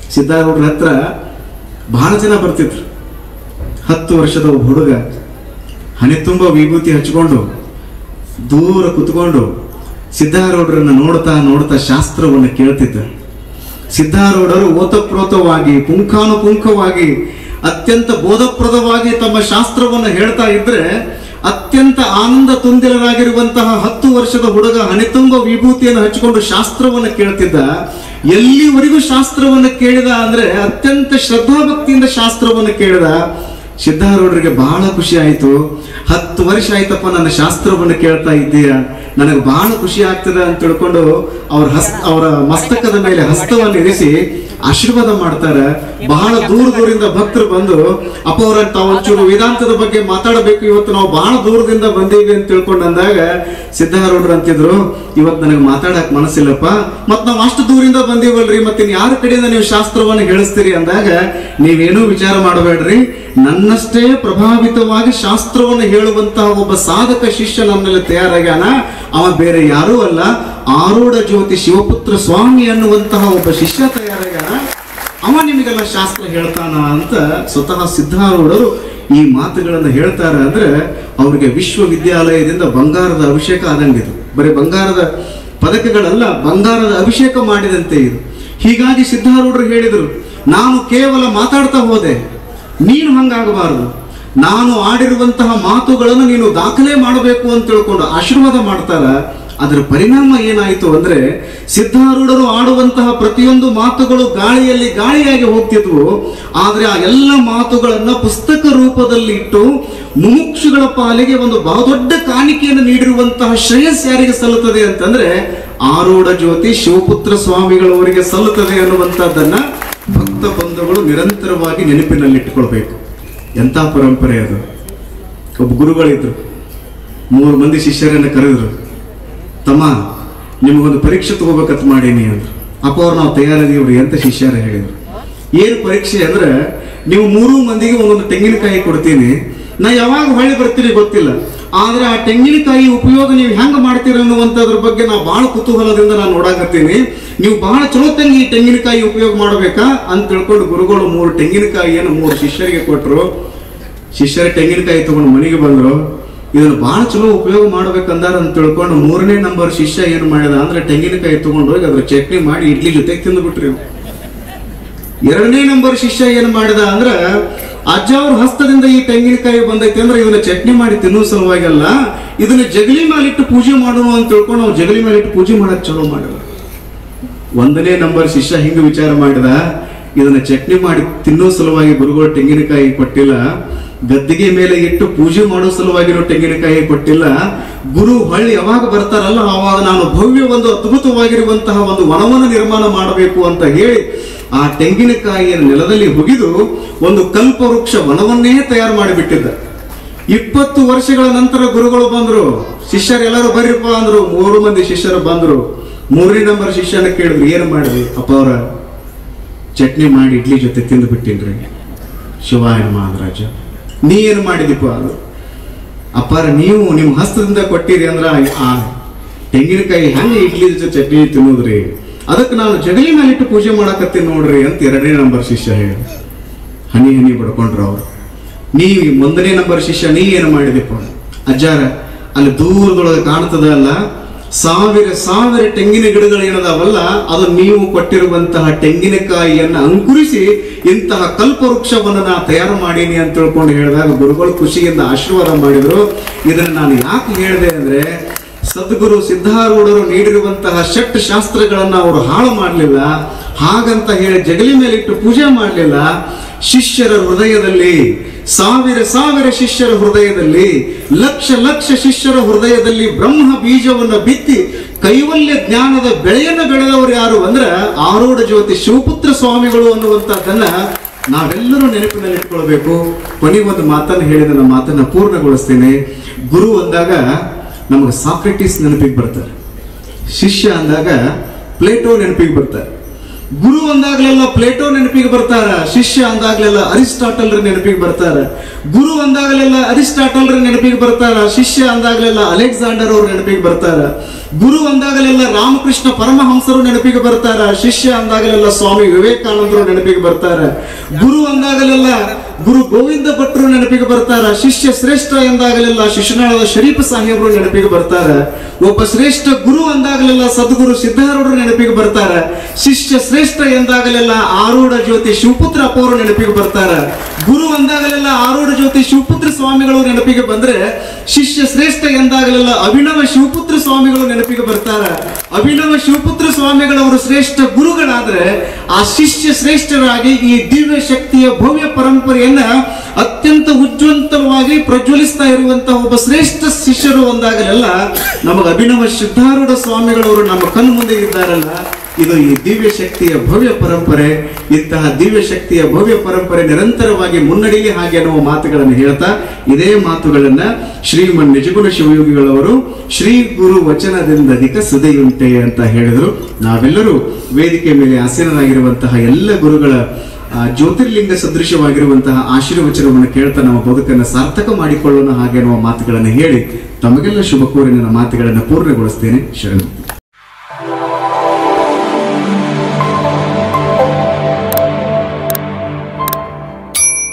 ಸಿದ್ಧಾರೂಢರ ಹತ್ರ ಬಹಳ ಜನ ಬರ್ತಿದ್ರು ಹತ್ತು ವರ್ಷದ ಒಬ್ಬ ಹುಡುಗ ಹಣೆ ತುಂಬ ವಿಭೂತಿ ಹಚ್ಕೊಂಡು ದೂರ ಕುತ್ಕೊಂಡು ಸಿದ್ಧಾರೂಢರನ್ನ ನೋಡ್ತಾ ನೋಡ್ತಾ ಶಾಸ್ತ್ರವನ್ನು ಕೇಳ್ತಿದ್ದ ಸಿದ್ಧಾರೂಢರು ಓತಪ್ರೋತವಾಗಿ ಪುಂಖಾನುಪುಂಖವಾಗಿ ಅತ್ಯಂತ ಬೋಧಪ್ರದವಾಗಿ ತಮ್ಮ ಶಾಸ್ತ್ರವನ್ನು ಹೇಳ್ತಾ ಇದ್ರೆ ಅತ್ಯಂತ ಆನಂದ ತುಂದಿಲರಾಗಿರುವಂತಹ ಹತ್ತು ವರ್ಷದ ಹುಡುಗ ಹಣೆತುಂಬ ವಿಭೂತಿಯನ್ನು ಹಚ್ಚಿಕೊಂಡು ಶಾಸ್ತ್ರವನ್ನು ಕೇಳ್ತಿದ್ದ ಎಲ್ಲಿವರೆಗೂ ಶಾಸ್ತ್ರವನ್ನು ಕೇಳಿದ ಅಂದ್ರೆ ಅತ್ಯಂತ ಶ್ರದ್ಧಾಭಕ್ತಿಯಿಂದ ಶಾಸ್ತ್ರವನ್ನು ಕೇಳಿದ ಸಿದ್ಧಾರೂಢರಿಗೆ ಬಹಳ ಖುಷಿ ಆಯಿತು ಹತ್ತು ವರ್ಷ ಆಯ್ತಪ್ಪ ನನ್ನ ಶಾಸ್ತ್ರವನ್ನು ಕೇಳ್ತಾ ಇದ್ದೀಯ ನನಗೆ ಬಹಳ ಖುಷಿ ಆಗ್ತದೆ ಅಂತ ತಿಳ್ಕೊಂಡು ಅವ್ರ ಹಸ್ ಅವರ ಮಸ್ತಕದ ಮೇಲೆ ಹಸ್ತವನ್ನು ಇರಿಸಿ ಆಶೀರ್ವಾದ ಮಾಡ್ತಾರೆ ಬಹಳ ದೂರ ದೂರಿಂದ ಭಕ್ತರು ಬಂದು ಅಪ್ಪ ಅವ್ರ ತಾವು ಒಂಚೂರು ವೇದಾಂತದ ಬಗ್ಗೆ ಮಾತಾಡಬೇಕು ಇವತ್ತು ನಾವು ಬಹಳ ದೂರದಿಂದ ಬಂದೀವಿ ಅಂತ ತಿಳ್ಕೊಂಡು ಅಂದಾಗ ಸಿದ್ಧಾರೂಢರು ಅಂತಿದ್ರು ಇವತ್ತು ನನಗೆ ಮಾತಾಡಕ್ ಮನಸ್ಸಿಲ್ಲಪ್ಪ ಮತ್ ನಾವು ಅಷ್ಟು ದೂರಿಂದ ಬಂದೀವಲ್ರಿ ಮತ್ತೆ ಯಾರ ಕಡೆಯಿಂದ ನೀವು ಶಾಸ್ತ್ರವನ್ನು ಹೇಳಿಸ್ತೀರಿ ಅಂದಾಗ ನೀವೇನೂ ವಿಚಾರ ಮಾಡಬೇಡ್ರಿ ನನ್ನಷ್ಟೇ ಪ್ರಭಾವಿತವಾಗಿ ಶಾಸ್ತ್ರವನ್ನು ಹೇಳುವಂತಹ ಒಬ್ಬ ಸಾಧಕ ಶಿಷ್ಯ ನನ್ನಲ್ಲಿ ತಯಾರಾಗ್ಯಾನ ಅವ ಬೇರೆ ಯಾರೂ ಅಲ್ಲ ಆರೂಢ ಜ್ಯೋತಿ ಶಿವಪುತ್ರ ಸ್ವಾಮಿ ಅನ್ನುವಂತಹ ಒಬ್ಬ ಶಿಷ್ಯ ತಯಾರಾಗ್ಯಾನ ಅವ ನಿಮಗೆಲ್ಲ ಶಾಸ್ತ್ರ ಹೇಳ್ತಾನ ಅಂತ ಸ್ವತಃ ಸಿದ್ಧಾರೂಢರು ಈ ಮಾತುಗಳನ್ನು ಹೇಳ್ತಾರೆ ಅಂದ್ರೆ ಅವ್ರಿಗೆ ವಿಶ್ವವಿದ್ಯಾಲಯದಿಂದ ಬಂಗಾರದ ಅಭಿಷೇಕ ಆದಂಗಿದು ಬರೀ ಬಂಗಾರದ ಪದಕಗಳಲ್ಲ ಬಂಗಾರದ ಅಭಿಷೇಕ ಮಾಡಿದಂತೆ ಇದು ಹೀಗಾಗಿ ಸಿದ್ಧಾರೂಢರು ಹೇಳಿದರು ನಾನು ಕೇವಲ ಮಾತಾಡ್ತಾ ಹೋದೆ ನೀನು ಹಂಗಾಗಬಾರದು ನಾನು ಆಡಿರುವಂತಹ ಮಾತುಗಳನ್ನು ನೀನು ದಾಖಲೆ ಮಾಡಬೇಕು ಅಂತ ತಿಳ್ಕೊಂಡು ಆಶೀರ್ವಾದ ಮಾಡ್ತಾರ ಅದರ ಪರಿಣಾಮ ಏನಾಯಿತು ಅಂದ್ರೆ ಸಿದ್ಧಾರೂಢರು ಆಡುವಂತಹ ಪ್ರತಿಯೊಂದು ಮಾತುಗಳು ಗಾಳಿಯಲ್ಲಿ ಗಾಳಿಯಾಗಿ ಹೋಗ್ತಿದ್ವು ಆದ್ರೆ ಆ ಎಲ್ಲ ಮಾತುಗಳನ್ನ ಪುಸ್ತಕ ರೂಪದಲ್ಲಿ ಇಟ್ಟು ಮುಮುಕ್ಷುಗಳ ಪಾಲಿಗೆ ಒಂದು ಬಹುದೊಡ್ಡ ಕಾಣಿಕೆಯನ್ನು ನೀಡಿರುವಂತಹ ಶ್ರೇಯಸ್ ಯಾರಿಗೆ ಸಲ್ಲುತ್ತದೆ ಅಂತಂದ್ರೆ ಆರೂಢ ಜ್ಯೋತಿ ಶಿವಪುತ್ರ ಸ್ವಾಮಿಗಳವರಿಗೆ ಸಲ್ಲುತ್ತದೆ ಅನ್ನುವಂಥದ್ದನ್ನ ಭಕ್ತ ಬಂಧುಗಳು ನಿರಂತರವಾಗಿ ನೆನಪಿನಲ್ಲಿಟ್ಟುಕೊಳ್ಬೇಕು ಎಂಥ ಪರಂಪರೆ ಅದು ಒಬ್ಬ ಗುರುಗಳಿದ್ರು ಮೂರು ಮಂದಿ ಶಿಷ್ಯರನ್ನು ಕರೆದ್ರು ತಮ್ಮ ನಿಮಗೊಂದು ಪರೀಕ್ಷೆ ತಗೋಬೇಕಂತ ಮಾಡೀನಿ ಅಂದ್ರು ಅಪ್ಪ ಅವ್ರು ನಾವು ತಯಾರಿದೀವ್ರಿ ಅಂತ ಶಿಷ್ಯರ ಹೇಳಿದ್ರು ಏನು ಪರೀಕ್ಷೆ ಅಂದ್ರೆ ನೀವು ಮೂರು ಮಂದಿಗೆ ಒಂದೊಂದು ತೆಂಗಿನಕಾಯಿ ಕೊಡ್ತೀನಿ ನಾ ಯಾವಾಗ ಹೊಳ್ಳಿ ಬರ್ತೀನಿ ಗೊತ್ತಿಲ್ಲ ಆದ್ರೆ ಆ ತೆಂಗಿನಕಾಯಿ ಉಪಯೋಗ ನೀವು ಹೆಂಗ್ ಮಾಡ್ತೀರ ಅನ್ನುವಂಥದ್ರ ಬಗ್ಗೆ ನಾ ಬಹಳ ಕುತೂಹಲದಿಂದ ನಾನು ನೋಡಾಕತ್ತೀನಿ ನೀವು ಬಹಳ ಚಲೋ ತಂಗಿ ಈ ತೆಂಗಿನಕಾಯಿ ಉಪಯೋಗ ಮಾಡಬೇಕಾ ಅಂತ ತಿಳ್ಕೊಂಡು ಗುರುಗಳು ಮೂರು ತೆಂಗಿನಕಾಯಿಯನ್ನು ಮೂರು ಶಿಷ್ಯರಿಗೆ ಕೊಟ್ಟರು ಶಿಷ್ಯರ ತೆಂಗಿನಕಾಯಿ ತಗೊಂಡು ಮನೆಗೆ ಬಂದ್ರು ಇದನ್ನು ಬಹಳ ಚಲೋ ಉಪಯೋಗ ಮಾಡ್ಬೇಕಂದಾರ ಅಂತ ತಿಳ್ಕೊಂಡು ಮೂರನೇ ನಂಬರ್ ಶಿಷ್ಯ ಏನು ಮಾಡಿದ ಅಂದ್ರೆ ತೆಂಗಿನಕಾಯಿ ತಗೊಂಡು ಹೋಗಿ ಅದ್ರ ಚಟ್ನಿ ಮಾಡಿ ಇಡ್ಲಿ ಜೊತೆಗೆ ತಿಂದು ಎರಡನೇ ನಂಬರ್ ಶಿಷ್ಯ ಏನ್ ಮಾಡಿದ ಅಂದ್ರ ಅಜ್ಜ ಅವ್ರ ಹಸ್ತದಿಂದ ಈ ತೆಂಗಿನಕಾಯಿ ಬಂದೈತಿ ಅಂದ್ರೆ ಇದನ್ನ ಚಟ್ನಿ ಮಾಡಿ ತಿನ್ನೋ ಸಲುವಾಗಿ ಅಲ್ಲ ಇದನ್ನ ಜಗಲಿ ಮೇಲಿಟ್ಟು ಪೂಜೆ ಮಾಡೋಣ ಅಂತ ತಿಳ್ಕೊಂಡು ನಾವು ಜಗಲಿ ಮೇಲಿಟ್ಟು ಪೂಜೆ ಮಾಡಕ್ ಚಲೋ ಮಾಡಿದ ಒಂದನೇ ನಂಬರ್ ಶಿಷ್ಯ ಹಿಂಗ ವಿಚಾರ ಮಾಡಿದ ಇದನ್ನ ಚಟ್ನಿ ಮಾಡಿ ತಿನ್ನೋ ಸಲುವಾಗಿ ಗುರುಗಳು ತೆಂಗಿನಕಾಯಿ ಕೊಟ್ಟಿಲ್ಲ ಗದ್ದಿಗೆ ಮೇಲೆ ಇಟ್ಟು ಪೂಜೆ ಮಾಡೋ ಸಲುವಾಗಿರೋ ತೆಂಗಿನಕಾಯಿ ಕೊಟ್ಟಿಲ್ಲ ಗುರು ಹೊಳ್ಳಿ ಯಾವಾಗ ಬರ್ತಾರಲ್ಲ ಅವಾಗ ನಾನು ಭವ್ಯ ಒಂದು ಅದ್ಭುತವಾಗಿರುವಂತಹ ಒಂದು ವನವನ್ನು ನಿರ್ಮಾಣ ಮಾಡಬೇಕು ಅಂತ ಹೇಳಿ ಆ ತೆಂಗಿನಕಾಯಿಯ ನೆಲದಲ್ಲಿ ಹುಗಿದು ಒಂದು ಕಲ್ಪವೃಕ್ಷ ವನವನ್ನೇ ತಯಾರು ಮಾಡಿಬಿಟ್ಟಿದ್ದ ಇಪ್ಪತ್ತು ವರ್ಷಗಳ ನಂತರ ಗುರುಗಳು ಬಂದ್ರು ಶಿಷ್ಯರೆಲ್ಲರೂ ಬರ್ರಿಪ್ಪ ಅಂದ್ರು ಮೂರು ಮಂದಿ ಶಿಷ್ಯರು ಬಂದ್ರು ಮೂರನೇ ನಂಬರ್ ಶಿಷ್ಯನ ಕೇಳಿದ್ರು ಏನು ಮಾಡಿದ್ರಿ ಅಪ್ಪ ಅವರ ಚಟ್ನಿ ಮಾಡಿ ಇಡ್ಲಿ ಜೊತೆ ತಿಂದು ಬಿಟ್ಟಿನ್ರಿ ಶಿವಾಯನ ಮಹಾರಾಜ ನೀ ಏನು ಮಾಡಿದಿಪ್ಪ ಅದು ಅಪ್ಪಾರ ನೀವು ನಿಮ್ಮ ಹಸ್ತದಿಂದ ಕೊಟ್ಟಿರಿ ಅಂದ್ರ ಆ ತೆಂಗಿನಕಾಯಿ ಹೆಂಗೆ ಇಡ್ಲಿ ಜೊತೆ ಚಟ್ನಿ ತಿನ್ನೋದ್ರಿ ಅದಕ್ಕೆ ನಾನು ಜಗಲಿ ಮೇಲೆ ಇಟ್ಟು ಪೂಜೆ ಮಾಡಕತ್ತೀನಿ ನೋಡ್ರಿ ಅಂತ ಎರಡನೇ ನಂಬರ್ ಶಿಷ್ಯ ಹೇಳಿ ಹನಿ ಹನಿ ಬಡ್ಕೊಂಡ್ರು ಅವ್ರು ನೀ ಒಂದನೇ ನಂಬರ್ ಶಿಷ್ಯ ನೀ ಏನು ಮಾಡಿದಿಪ್ಪ ಅಜ್ಜಾರ ಅಲ್ಲಿ ದೂರದೊಳಗೆ ಕಾಣ್ತದ ಅಲ್ಲ ಸಾವಿರ ಸಾವಿರ ತೆಂಗಿನ ಗಿಡಗಳು ಏನದಾವಲ್ಲ ಅದು ನೀವು ಕೊಟ್ಟಿರುವಂತಹ ತೆಂಗಿನಕಾಯಿಯನ್ನ ಅಂಕುರಿಸಿ ಇಂತಹ ಕಲ್ಪವೃಕ್ಷವನ್ನು ನಾ ತಯಾರು ಮಾಡೀನಿ ಅಂತ ತಿಳ್ಕೊಂಡು ಹೇಳಿದಾಗ ಗುರುಗಳು ಖುಷಿಯಿಂದ ಆಶೀರ್ವಾದ ಮಾಡಿದ್ರು ಇದನ್ನ ನಾನು ಯಾಕೆ ಹೇಳಿದೆ ಅಂದ್ರೆ ಸದ್ಗುರು ಸಿದ್ಧಾರೂಢರು ನೀಡಿರುವಂತಹ ಷಟ್ ಶಾಸ್ತ್ರಗಳನ್ನ ಅವರು ಹಾಳು ಮಾಡಲಿಲ್ಲ ಹಾಗಂತ ಹೇಳಿ ಜಗಲಿ ಮೇಲಿಟ್ಟು ಪೂಜೆ ಮಾಡಲಿಲ್ಲ ಶಿಷ್ಯರ ಹೃದಯದಲ್ಲಿ ಸಾವಿರ ಸಾವಿರ ಶಿಷ್ಯರ ಹೃದಯದಲ್ಲಿ ಲಕ್ಷ ಲಕ್ಷ ಶಿಷ್ಯರ ಹೃದಯದಲ್ಲಿ ಬ್ರಹ್ಮ ಬೀಜವನ್ನು ಬಿತ್ತಿ ಕೈವಲ್ಯ ಜ್ಞಾನದ ಬೆಳೆಯನ್ನು ಬೆಳೆದವರು ಯಾರು ಅಂದ್ರೆ ಆರೂಢ ಜ್ಯೋತಿ ಶಿವಪುತ್ರ ಸ್ವಾಮಿಗಳು ಅನ್ನುವಂಥದ್ದನ್ನ ನಾವೆಲ್ಲರೂ ನೆನಪಿನಲ್ಲಿ ಇಟ್ಕೊಳ್ಬೇಕು ಕೊನೆಗೊಂದು ಮಾತನ್ನು ಹೇಳಿದ ನನ್ನ ಮಾತನ್ನ ಪೂರ್ಣಗೊಳಿಸ್ತೇನೆ ಗುರು ಅಂದಾಗ ನಮಗೆ ಸಾಕ್ರೆಟಿಸ್ ನೆನಪಿಗೆ ಬರ್ತಾರೆ ಶಿಷ್ಯ ಅಂದಾಗ ಪ್ಲೇಟೋ ನೆನಪಿಗೆ ಬರ್ತಾರೆ ಗುರು ಅಂದಾಗಲೆಲ್ಲ ಪ್ಲೇಟೋ ನೆನಪಿಗೆ ಬರ್ತಾರ ಶಿಷ್ಯ ಅಂದಾಗಲೆಲ್ಲ ಅರಿಸ್ಟಾಟಲ್ರ ನೆನಪಿಗೆ ಬರ್ತಾರ ಗುರು ಅಂದಾಗಲೆಲ್ಲ ಅರಿಸ್ಟಾಟಲ್ರ ನೆನಪಿಗೆ ಬರ್ತಾರ ಶಿಷ್ಯ ಅಂದಾಗಲೆಲ್ಲ ಅಲೆಕ್ಸಾಂಡರ್ ಅವ್ರ ನೆನಪಿಗೆ ಬರ್ತಾರ ಗುರು ಅಂದಾಗಲೆಲ್ಲ ರಾಮಕೃಷ್ಣ ಪರಮಹಂಸರು ನೆನಪಿಗೆ ಬರ್ತಾರ ಶಿಷ್ಯ ಅಂದಾಗಲೆಲ್ಲ ಸ್ವಾಮಿ ವಿವೇಕಾನಂದರು ನೆನಪಿಗೆ ಬರ್ತಾರ ಗುರು ಅಂದಾಗಲೆಲ್ಲ ಗುರು ಗೋವಿಂದ ಭಟ್ರು ನೆನಪಿಗೆ ಬರ್ತಾರ ಶಿಷ್ಯ ಶ್ರೇಷ್ಠ ಎಂದಾಗಲೆಲ್ಲ ಶಿಶುನಾಳದ ಶರೀಫ್ ಸಾಹೇಬರು ನೆನಪಿಗೆ ಬರ್ತಾರ ಒಬ್ಬ ಶ್ರೇಷ್ಠ ಗುರು ಅಂದಾಗಲೆಲ್ಲ ಸದ್ಗುರು ಸಿದ್ಧಾರೂಢರು ನೆನಪಿಗೆ ಬರ್ತಾರ ಶಿಷ್ಯ ಶ್ರೇಷ್ಠ ಎಂದಾಗಲೆಲ್ಲ ಆರೂಢ ಜ್ಯೋತಿ ಶಿವಪುತ್ರ ಅಪ್ಪವರು ನೆನಪಿಗೆ ಬರ್ತಾರ ಗುರು ಅಂದಾಗಲೆಲ್ಲ ಆರೂಢ ಜ್ಯೋತಿ ಶಿವಪುತ್ರ ಸ್ವಾಮಿಗಳು ನೆನಪಿಗೆ ಬಂದ್ರೆ ಶಿಷ್ಯ ಶ್ರೇಷ್ಠ ಎಂದಾಗಲೆಲ್ಲ ಅಭಿನವ ಶಿವಪುತ್ರ ಸ್ವಾಮಿಗಳು ನೆನಪಿಗೆ ಬರ್ತಾರ ಅಭಿನವ ಶಿವಪುತ್ರ ಸ್ವಾಮಿಗಳವರು ಶ್ರೇಷ್ಠ ಗುರುಗಳಾದ್ರೆ ಆ ಶಿಷ್ಯ ಶ್ರೇಷ್ಠರಾಗಿ ಈ ದಿವ್ಯ ಶಕ್ತಿಯ ಭವ್ಯ ಪರಂಪರೆಯನ್ನ ಅತ್ಯಂತ ಉಜ್ವಲವಾಗಿ ಪ್ರಜ್ವಲಿಸ್ತಾ ಇರುವಂತಹ ಒಬ್ಬ ಶ್ರೇಷ್ಠ ಶಿಷ್ಯರು ಒಂದಾಗಲೆಲ್ಲ ನಮಗೆ ಅಭಿನವ ಸಿದ್ಧಾರೂಢ ಸ್ವಾಮಿಗಳವರು ನಮ್ಮ ಕಣ್ಣು ಮುಂದೆ ಇದ್ದಾರಲ್ಲ ಇದು ಈ ದಿವ್ಯ ಶಕ್ತಿಯ ಭವ್ಯ ಪರಂಪರೆ ಇಂತಹ ದಿವ್ಯ ಶಕ್ತಿಯ ಭವ್ಯ ಪರಂಪರೆ ನಿರಂತರವಾಗಿ ಮುನ್ನಡೆಯಲಿ ಹಾಗೆ ಅನ್ನುವ ಮಾತುಗಳನ್ನು ಹೇಳ್ತಾ ಇದೇ ಮಾತುಗಳನ್ನ ಶ್ರೀಮನ್ ನಿಜಗುಣ ಶಿವಯೋಗಿಗಳವರು ಶ್ರೀ ಗುರು ವಚನದಿಂದ ಅಧಿಕ ಸುದೆಯುಂಟೆ ಅಂತ ಹೇಳಿದರು ನಾವೆಲ್ಲರೂ ವೇದಿಕೆ ಮೇಲೆ ಆಸೀನರಾಗಿರುವಂತಹ ಎಲ್ಲ ಗುರುಗಳ ಆ, ಜ್ಯೋತಿರ್ಲಿಂಗ ಸದೃಶವಾಗಿರುವಂತಹ ಆಶೀರ್ವಚನವನ್ನು ಕೇಳ್ತಾ ನಮ್ಮ ಬದುಕನ್ನು ಸಾರ್ಥಕ ಮಾಡಿಕೊಳ್ಳೋಣ ಹಾಗೆ ಅನ್ನುವ ಮಾತುಗಳನ್ನು ಹೇಳಿ ತಮಗೆಲ್ಲ ಶುಭ ಕೋರಿ ನನ್ನ ಮಾತುಗಳನ್ನು ಪೂರ್ಣಗೊಳಿಸ್ತೇನೆ ಶರಣ